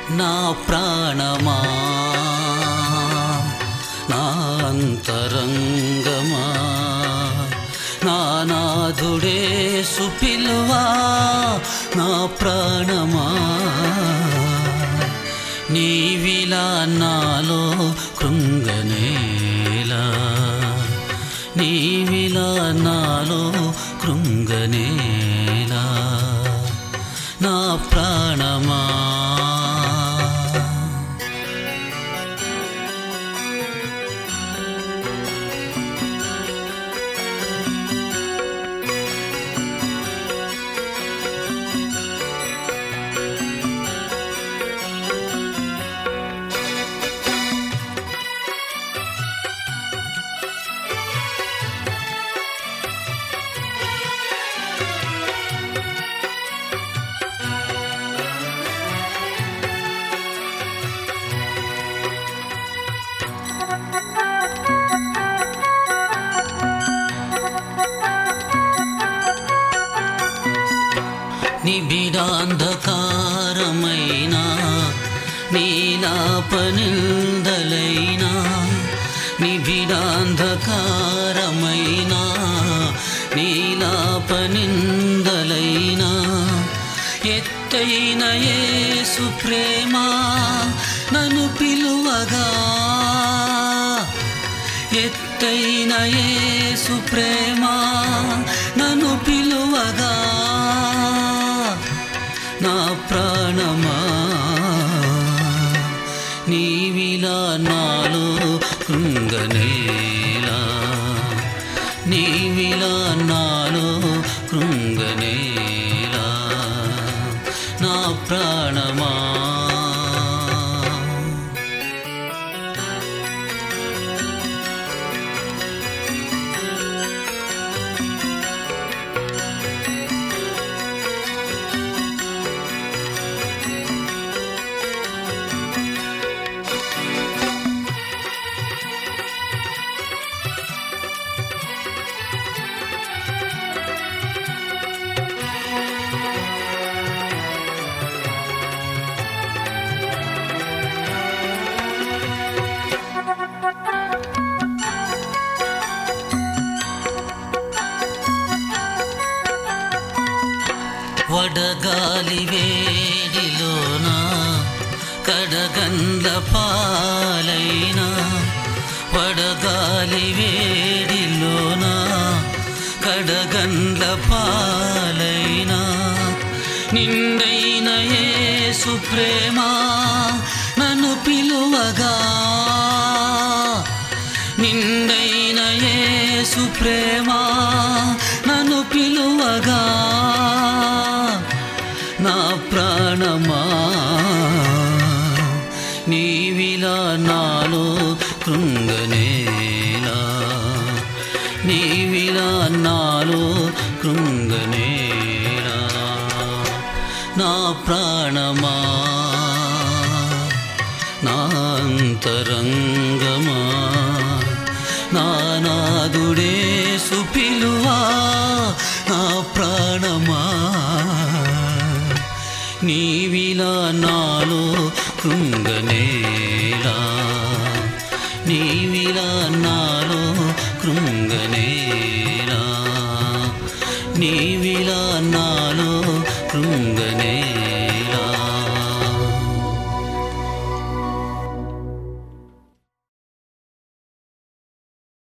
నా ప్రాణమా నా అంతరంగమా నా నాథుడే సుపిలువా నా ప్రాణమా నీవిలా నాలో కృంగనేలా నీవిలా నాలో కృంగనేలా నా ప్రాణమా నిబిడాంధకారమైన నీలాపనిందలైనా నిబిడాంధకారమైన నీలాపనిందలైనా ఎత్తైన యేసు ప్రేమ నన్ను పిలువగా ఎత్తైన యేసు ప్రేమ నన్ను పిలువగా నా ప్రాణమా నీవిలా నాలో కృంగనేలా నీవిలా నాలో కృంగనేలా నా ప్రాణమా వడగాలి వేడిలోన కడగండ్ల పాలైనా వడగాలి వేడిలోన కడగండ్ల పాలైనా నిండైన యేసు ప్రేమ నన్ను పిలువగా నిండైన యేసు ప్రేమ నన్ను పిలువగా నా ప్రాణమా నీవిలా నాలో కృంగనేలా నీవిలా నాలో కృంగనేలా నా ప్రాణమా నా అంతరంగమా నా నాదుడే సుపిలువా నా ప్రాణమా నీవిలా నాలో కృంగనేలా నీవిలా నా